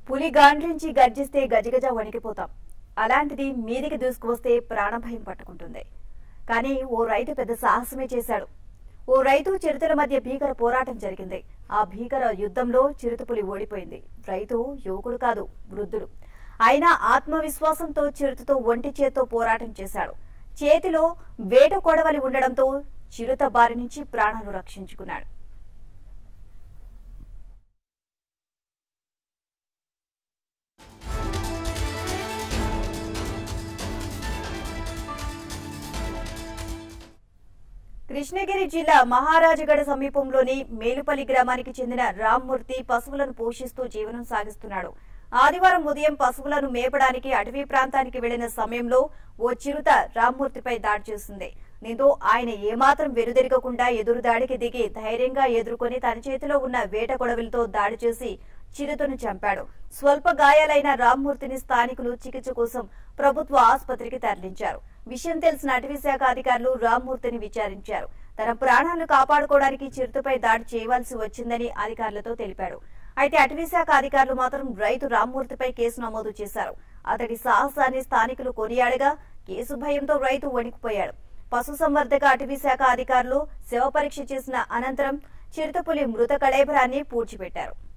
పులి గాండ్రించి గర్జిస్తే గజగజ వణికిపోతాం అలాంటిది మీదికి దూసుకువస్తే ప్రాణభయం పట్టుకుంటుంది కానీ ఓ రైతు పెద్ద సాహసమే చేశాడు ఓ రైతు చిరుతల మధ్య భీకర పోరాటం జరిగింది ఆ భీకర యుద్ధంలో చిరుతపులి ఓడిపోయింది రైతు యువకుడు కాదు వృద్ధుడు అయినా ఆత్మవిశ్వాసంతో చిరుతతో ఒంటి చేత్తో పోరాటం చేశాడు చేతిలో వేట కొడవలి ఉండడంతో చిరుత బారి నుంచి ప్రాణాలు రక్షించుకున్నాడు కృష్ణగిరి జిల్లా మహారాజగడ సమీపంలోని మేలుపల్లి గ్రామానికి చెందిన రామ్మూర్తి పశువులను పోషిస్తూ జీవనం సాగిస్తున్నాడు ఆదివారం ఉదయం పశువులను మేపడానికి అటవీ ప్రాంతానికి వెళ్లిన సమయంలో ఓ చిరుత రామ్మూర్తిపై దాడి చేసింది దీంతో ఆయన ఏమాత్రం వెనుదిరగకుండా ఎదురుదాడికి దిగి ధైర్యంగా ఎదుర్కొని తన చేతిలో ఉన్న వేట గొడవలతో దాడి చేసి చిరుతను చంపాడు స్వల్ప గాయాలైన రామ్మూర్తిని స్థానికులు చికిత్స కోసం ప్రభుత్వ ఆసుపత్రికి తరలించారు విషయం తెలిసిన అటవీ శాఖ అధికారులు రామ్మూర్తిని విచారించారు తన ప్రాణాలను కాపాడుకోవడానికి చిరుతపై దాడి చేయవలసి వచ్చిందని అధికారులతో తెలిపాడు అయితే అటవీ శాఖ అధికారులు మాత్రం రైతు రామ్మూర్తిపై కేసు నమోదు చేశారు అతడి సాహసాన్ని స్థానికులు కొనియాడగా కేసు భయంతో రైతు వణికిపోయాడు పశుసంవర్ధక అటవీ శాఖ అధికారులు శవ పరీక్ష చేసిన అనంతరం చిరుతపులి మృత కళేబరాన్ని పూడ్చిపెట్టారు